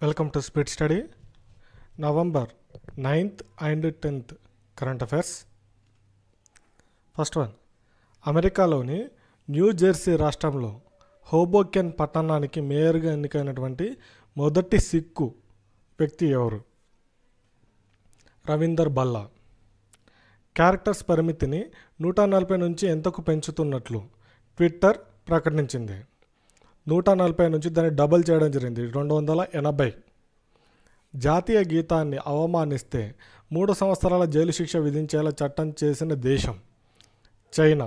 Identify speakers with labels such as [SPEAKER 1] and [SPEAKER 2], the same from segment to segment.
[SPEAKER 1] welcome to speed study November ninth and tenth current affairs first one అమెరికాలోని New Jersey రాష్ట్రంలో Hoboken పట్టణానికి మేయర్గా ఎన్నికైనటువంటి మొదటి సిక్కు వ్యక్తి ఎవరు రవీందర్ బల్లా క్యారెక్టర్స్ పరిమితిని నూట నలభై నుంచి ఎంతకు పెంచుతున్నట్లు ట్విట్టర్ ప్రకటించింది నూట నలభై నుంచి దాన్ని డబుల్ చేయడం జరిగింది రెండు వందల ఎనభై జాతీయ గీతాన్ని అవమానిస్తే మూడు సంవత్సరాల జైలు శిక్ష విధించేలా చట్టం చేసిన దేశం చైనా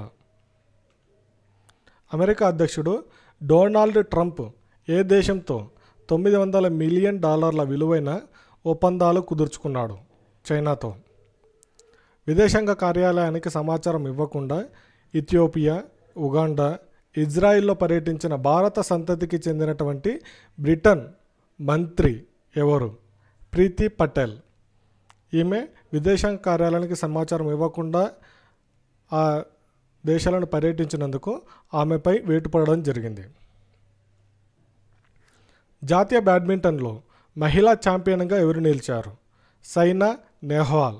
[SPEAKER 1] అమెరికా అధ్యక్షుడు డొనాల్డ్ ట్రంప్ ఏ దేశంతో తొమ్మిది వందల మిలియన్ డాలర్ల విలువైన ఒప్పందాలు కుదుర్చుకున్నాడు చైనాతో విదేశాంగ కార్యాలయానికి సమాచారం ఇవ్వకుండా ఇథియోపియా ఉగాండా ఇజ్రాయిల్లో పర్యటించిన భారత సంతతికి చెందినటువంటి బ్రిటన్ మంత్రి ఎవరు ప్రీతి పటేల్ ఈమె విదేశాంగ కార్యాలయానికి సమాచారం ఇవ్వకుండా ఆ దేశాలను పర్యటించినందుకు ఆమెపై వేటు పడడం జరిగింది జాతీయ బ్యాడ్మింటన్లో మహిళా ఛాంపియన్గా ఎవరు నిలిచారు సైనా నెహ్వాల్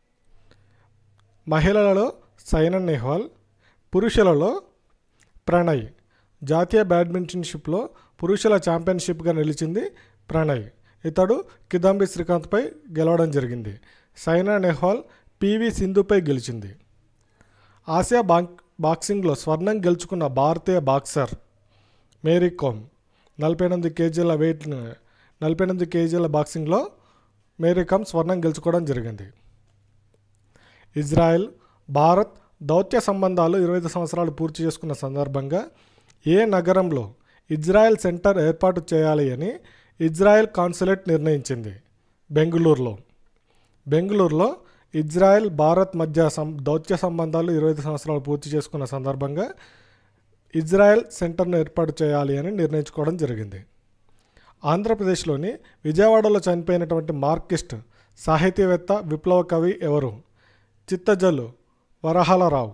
[SPEAKER 1] మహిళలలో సైనా నెహ్వాల్ పురుషులలో ప్రణయ్ జాతీయ బ్యాడ్మింటన్షిప్లో పురుషుల ఛాంపియన్షిప్గా నిలిచింది ప్రణయ్ ఇతడు కిదాంబి శ్రీకాంత్పై గెలవడం జరిగింది సైనా నెహ్వాల్ పివి సింధుపై గెలిచింది ఆసియా బాక్ బాక్సింగ్లో స్వర్ణం గెలుచుకున్న భారతీయ బాక్సర్ మేరీ కోమ్ నలభై ఎనిమిది కేజీల వెయిట్ నలభై ఎనిమిది కేజీల బాక్సింగ్లో మేరీ కామ్ స్వర్ణం గెలుచుకోవడం జరిగింది ఇజ్రాయెల్ భారత్ దౌత్య సంబంధాలు ఇరవై ఐదు సంవత్సరాలు పూర్తి చేసుకున్న సందర్భంగా ఏ నగరంలో ఇజ్రాయెల్ సెంటర్ ఏర్పాటు చేయాలి అని ఇజ్రాయెల్ కాన్సులేట్ నిర్ణయించింది బెంగళూరులో బెంగళూరులో ఇజ్రాయెల్ భారత్ మధ్య సం దౌత్య సంబంధాలు ఇరవై ఐదు సంవత్సరాలు పూర్తి చేసుకున్న సందర్భంగా ఇజ్రాయెల్ సెంటర్ను ఏర్పాటు చేయాలి అని నిర్ణయించుకోవడం జరిగింది ఆంధ్రప్రదేశ్లోని విజయవాడలో చనిపోయినటువంటి మార్కిస్ట్ సాహితీవేత్త విప్లవ కవి ఎవరు చిత్తజల్లు వరహాలరావు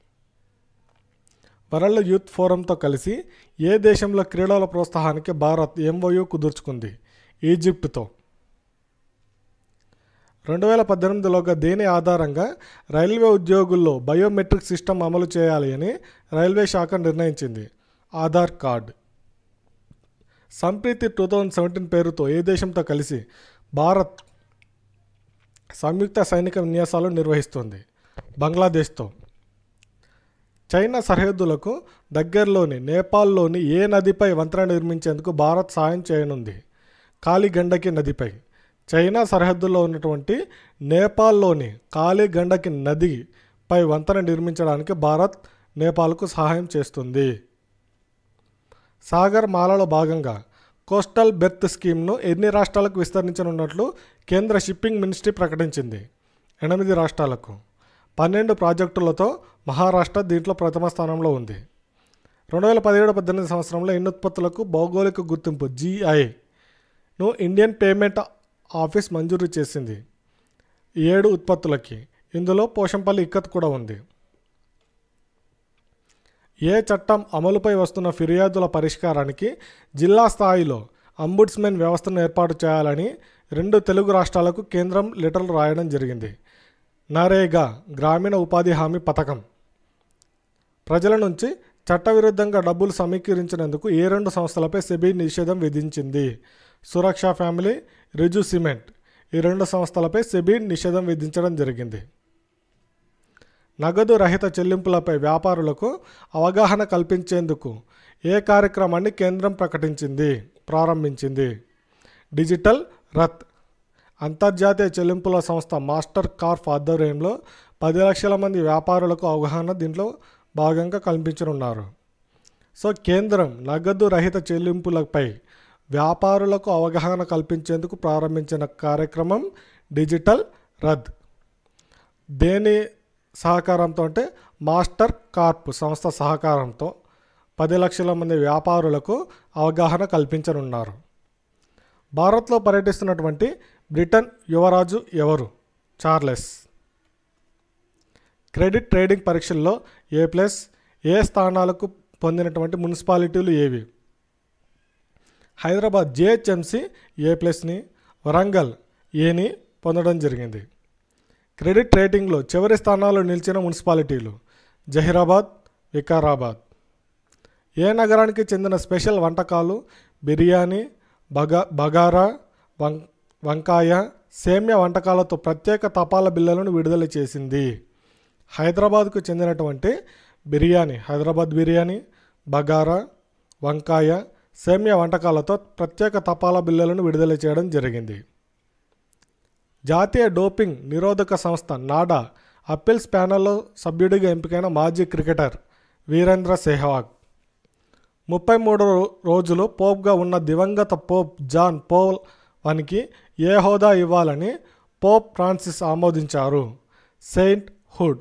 [SPEAKER 1] వరల్డ్ యూత్ ఫోరంతో కలిసి ఏ దేశంలో క్రీడల ప్రోత్సాహానికి భారత్ ఎంఓయూ కుదుర్చుకుంది ఈజిప్టుతో రెండు వేల పద్దెనిమిదిలోగా దేని ఆధారంగా రైల్వే ఉద్యోగుల్లో బయోమెట్రిక్ సిస్టమ్ అమలు చేయాలి అని రైల్వే శాఖ నిర్ణయించింది Aadhaar card Sampreeti two thousand seventeen పేరుతో ఏ దేశంతో కలిసి భారత్ సంయుక్త సైనిక విన్యాసాలు నిర్వహిస్తుంది బంగ్లాదేశ్తో చైనా సరిహద్దులకు దగ్గరలోని నేపాల్లోని ఏ నదిపై వంతెన నిర్మించేందుకు భారత్ సాయం చేయనుంది కాళీగండకి నదిపై చైనా సరిహద్దుల్లో ఉన్నటువంటి నేపాల్లోని కాళీగండకి నదిపై వంతెన నిర్మించడానికి భారత్ నేపాల్కు సహాయం చేస్తుంది సాగర్ మాలలో భాగంగా కోస్టల్ బెర్త్ స్కీమ్ను ఎన్ని రాష్ట్రాలకు విస్తరించనున్నట్లు కేంద్ర షిప్పింగ్ మినిస్ట్రీ ప్రకటించింది ఎనిమిది రాష్ట్రాలకు పన్నెండు ప్రాజెక్టులతో మహారాష్ట్ర దీంట్లో ప్రథమ స్థానంలో ఉంది రెండు వేల పదిహేడు పద్దెనిమిది సంవత్సరంలో ఎన్ని ఉత్పత్తులకు భౌగోళిక గుర్తింపు జిఐను ఇండియన్ పేమెంట్ ఆఫీస్ మంజూరు చేసింది ఏడు ఉత్పత్తులకి ఇందులో పోషంపల్లి ఇక్కత్ కూడా ఉంది ఏ చట్టం అమలుపై వస్తున్న ఫిర్యాదుల పరిష్కారానికి జిల్లా స్థాయిలో అంబుడ్స్మెన్ వ్యవస్థను ఏర్పాటు చేయాలని రెండు తెలుగు రాష్ట్రాలకు కేంద్రం లెటర్లు రాయడం జరిగింది నరేగా గ్రామీణ ఉపాధి హామీ పథకం ప్రజల నుంచి చట్టవిరుద్ధంగా డబ్బులు సమీకరించినందుకు ఏ రెండు సంస్థలపై సెబీ నిషేధం విధించింది సురక్ష ఫ్యామిలీ రిజు సిమెంట్ ఈ రెండు సంస్థలపై సెబీ నిషేధం విధించడం జరిగింది నగదు రహిత చెల్లింపులపై వ్యాపారులకు అవగాహన కల్పించేందుకు ఏ కార్యక్రమాన్ని కేంద్రం ప్రకటించింది ప్రారంభించింది డిజిటల్ రత్ అంతర్జాతీయ చెల్లింపుల సంస్థ మాస్టర్ కార్ఫ్ ఆధ్వర్యంలో పది లక్షల మంది వ్యాపారులకు అవగాహన దీంట్లో భాగంగా కల్పించనున్నారు సో కేంద్రం నగదు రహిత చెల్లింపులపై వ్యాపారులకు అవగాహన కల్పించేందుకు ప్రారంభించిన కార్యక్రమం డిజిటల్ రద్ దేని సహకారంతో అంటే మాస్టర్ కార్ప్ సంస్థ సహకారంతో పది లక్షల మంది వ్యాపారులకు అవగాహన కల్పించనున్నారు భారత్లో పర్యటిస్తున్నటువంటి బ్రిటన్ యువరాజు ఎవరు చార్లెస్ క్రెడిట్ ట్రేడింగ్ పరీక్షల్లో ఏ ప్లస్ ఏ స్థానాలకు పొందినటువంటి మున్సిపాలిటీలు ఏవి హైదరాబాద్ జిహెచ్ఎంసి ఏ ప్లస్ని వరంగల్ ఏని పొందడం జరిగింది క్రెడిట్ రేటింగ్లో చివరి స్థానాల్లో నిలిచిన మున్సిపాలిటీలు జహీరాబాద్ వికారాబాద్ ఏ నగరానికి చెందిన స్పెషల్ వంటకాలు బిర్యానీ బగా బగారా వం వంకాయ సేమ్య వంటకాలతో ప్రత్యేక తపాలా బిళ్ళలను విడుదల చేసింది హైదరాబాద్కు చెందినటువంటి బిర్యానీ హైదరాబాద్ బిర్యానీ బగారా వంకాయ సేమ్య వంటకాలతో ప్రత్యేక తపాలా బిళ్ళలను విడుదల చేయడం జరిగింది జాతీయ డోపింగ్ నిరోధక సంస్థ నాడా అప్పీల్స్ ప్యానెల్లో సభ్యుడిగా ఎంపికైన మాజీ క్రికెటర్ వీరేంద్ర సెహ్వాగ్ ముప్పై మూడు రోజులు పోప్గా ఉన్న దివంగత పోప్ జాన్ పోల్ వానికి ఏ హోదా ఇవ్వాలని పోప్ ఫ్రాన్సిస్ ఆమోదించారు సెయింట్ హుడ్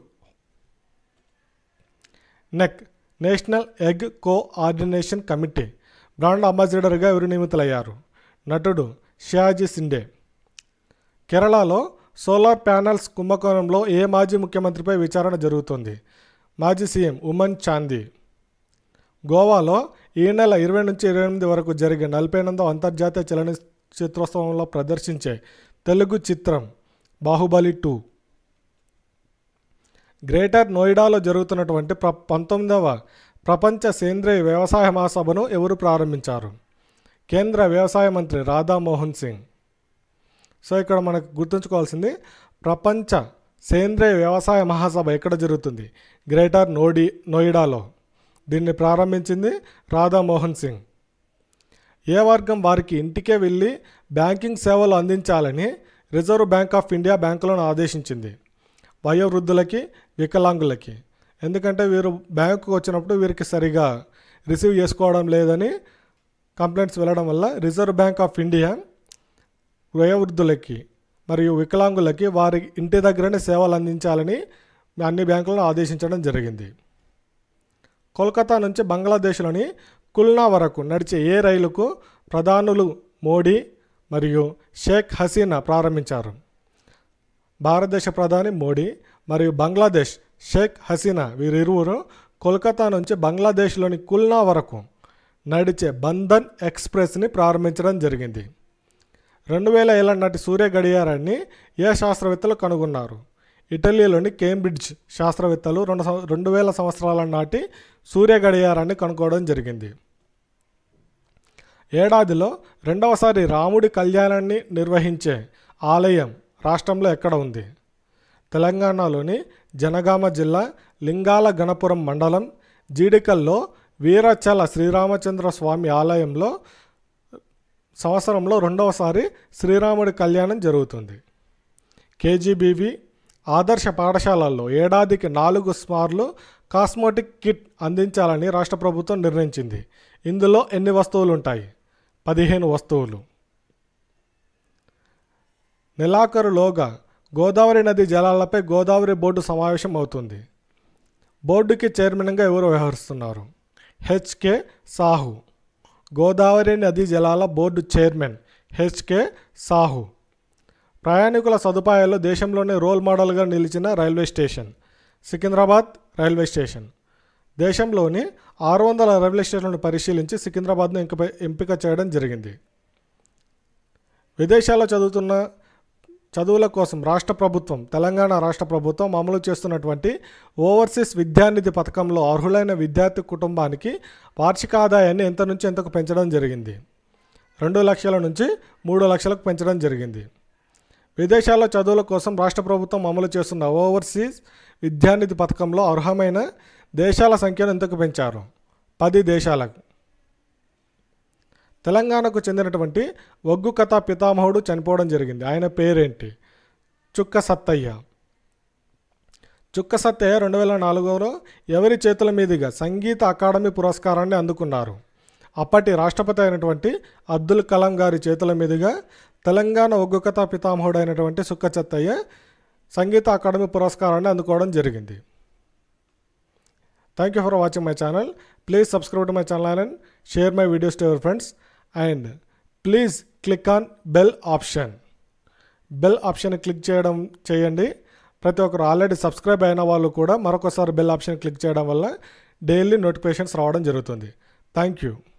[SPEAKER 1] నెక్ national egg coordination committee brand అంబాసిడర్గా ఎవరు నియమితులయ్యారు నటుడు షియాజీ సిండే కేరళలో సోలార్ ప్యానెల్స్ కుంభకోణంలో ఏ మాజీ ముఖ్యమంత్రిపై విచారణ జరుగుతుంది మాజీ సీఎం ఉమన్ చాందీ గోవాలో ఈ నెల ఇరవై నుంచి ఇరవై ఎనిమిది వరకు జరిగే నలభై ఎనిమిదో అంతర్జాతీయ చలనచిత్రోత్సవంలో ప్రదర్శించే తెలుగు చిత్రం బాహుబలి టూ గ్రేటర్ నోయిడాలో జరుగుతున్నటువంటి ప్ర పంతొమ్మిదవ ప్రపంచ సేంద్రీయ వ్యవసాయ మహాసభను ఎవరు ప్రారంభించారు కేంద్ర వ్యవసాయ మంత్రి రాధామోహన్ సింగ్ సో ఇక్కడ మనకు గుర్తుంచుకోవాల్సింది ప్రపంచ సేంద్రీయ వ్యవసాయ మహాసభ ఎక్కడ జరుగుతుంది గ్రేటర్ నోడి నోయిడాలో దీన్ని ప్రారంభించింది రాధామోహన్ సింగ్ ఏ వర్గం వారికి ఇంటికే వెళ్ళి బ్యాంకింగ్ సేవలు అందించాలని రిజర్వ్ బ్యాంక్ ఆఫ్ ఇండియా బ్యాంకులను ఆదేశించింది వయోవృద్ధులకి వికలాంగులకి ఎందుకంటే వీరు బ్యాంకుకు వచ్చినప్పుడు వీరికి సరిగా రిసీవ్ చేసుకోవడం లేదని కంప్లైంట్స్ వెళ్ళడం వల్ల రిజర్వ్ బ్యాంక్ ఆఫ్ ఇండియా వయోవృద్ధులకి మరియు వికలాంగులకి వారి ఇంటి దగ్గరనే సేవలు అందించాలని అన్ని బ్యాంకులను ఆదేశించడం జరిగింది కోల్కతా నుంచి బంగ్లాదేశ్లోని కుల్నా వరకు నడిచే ఏ రైలుకు ప్రధానులు మోడీ మరియు షేక్ హసీనా ప్రారంభించారు భారతదేశ ప్రధాని మోడీ మరియు బంగ్లాదేశ్ షేక్ హసీనా వీరిరువురు కోల్కతా నుంచి బంగ్లాదేశ్లోని కుల్నా వరకు నడిచే బంధన్ ఎక్స్ప్రెస్ని ప్రారంభించడం జరిగింది రెండు వేల ఏళ్ళ నాటి సూర్య గడియారాన్ని ఏ శాస్త్రవేత్తలు కనుగొన్నారు ఇటలీలోని కేంబ్రిడ్జ్ శాస్త్రవేత్తలు రెండు సం- రెండు వేల సంవత్సరాల నాటి సూర్య గడియారాన్ని కనుక్కోవడం జరిగింది ఏడాదిలో రెండవసారి రాముడి కళ్యాణాన్ని నిర్వహించే ఆలయం రాష్ట్రంలో ఎక్కడ ఉంది తెలంగాణలోని జనగామ జిల్లా లింగాల గణపురం మండలం జీడికల్లో వీరచల శ్రీరామచంద్ర స్వామి ఆలయంలో సంవత్సరంలో రెండవసారి శ్రీరాముడి కళ్యాణం జరుగుతుంది కేజీబీవి ఆదర్శ పాఠశాలల్లో ఏడాదికి నాలుగు స్మార్లు కాస్మోటిక్ కిట్ అందించాలని రాష్ట్ర ప్రభుత్వం నిర్ణయించింది ఇందులో ఎన్ని వస్తువులు ఉంటాయి పదిహేను వస్తువులు నెలాఖరులోగా గోదావరి నది జలాలపై గోదావరి బోర్డు సమావేశం అవుతుంది బోర్డుకి చైర్మన్గా ఎవరు వ్యవహరిస్తున్నారు హెచ్కే సాహు గోదావరి నది జలాల బోర్డు చైర్మన్ హెచ్కే సాహు ప్రయాణికుల సదుపాయాల్లో దేశంలోనే రోల్ మోడల్గా నిలిచిన railway station Secunderabad railway station దేశంలోని ఆరు వందల రైల్వే స్టేషన్లను పరిశీలించి సికింద్రాబాద్ను ఎంపిక ఎంపిక చేయడం జరిగింది విదేశాల్లో చదువుతున్న చదువుల కోసం రాష్ట్ర ప్రభుత్వం తెలంగాణ రాష్ట్ర ప్రభుత్వం అమలు చేస్తున్నటువంటి ఓవర్సీస్ విద్యానిధి పథకంలో అర్హులైన విద్యార్థి కుటుంబానికి వార్షిక ఆదాయాన్ని ఎంత నుంచి ఎంతకు పెంచడం జరిగింది రెండు లక్షల నుంచి మూడు లక్షలకు పెంచడం జరిగింది విదేశాల్లో చదువుల కోసం రాష్ట్ర ప్రభుత్వం అమలు చేస్తున్న ఓవర్సీస్ విద్యానిధి పథకంలో అర్హమైన దేశాల సంఖ్యను ఎంతకు పెంచారు పది దేశాలకు తెలంగాణకు చెందినటువంటి ఒగ్గు కథా పితామహుడు చనిపోవడం జరిగింది ఆయన పేరేంటి చుక్క సత్తయ్య చుక్క సత్తయ్య రెండు వేల నాలుగులో ఎవరి చేతుల మీదుగా సంగీత అకాడమీ పురస్కారాన్ని అందుకున్నారు అప్పటి రాష్ట్రపతి అయినటువంటి అబ్దుల్ కలాం గారి చేతుల మీదుగా తెలంగాణ ఒగ్గు కథా పితామహుడు అయినటువంటి సుక్క సత్తయ్య సంగీత అకాడమీ పురస్కారాన్ని అందుకోవడం జరిగింది thank you for watching my channel please subscribe to my channel and share my videos to your friends and please click on bell option bell option click చేయడం చేయండి ప్రతి ఒక్కరు ఆల్రెడీ సబ్స్క్రైబ్ అయిన వాళ్ళు కూడా మరొకసారి బెల్ ఆప్షన్ క్లిక్ చేయడం వల్ల డైలీ నోటిఫికేషన్స్ రావడం జరుగుతుంది థ్యాంక్ యూ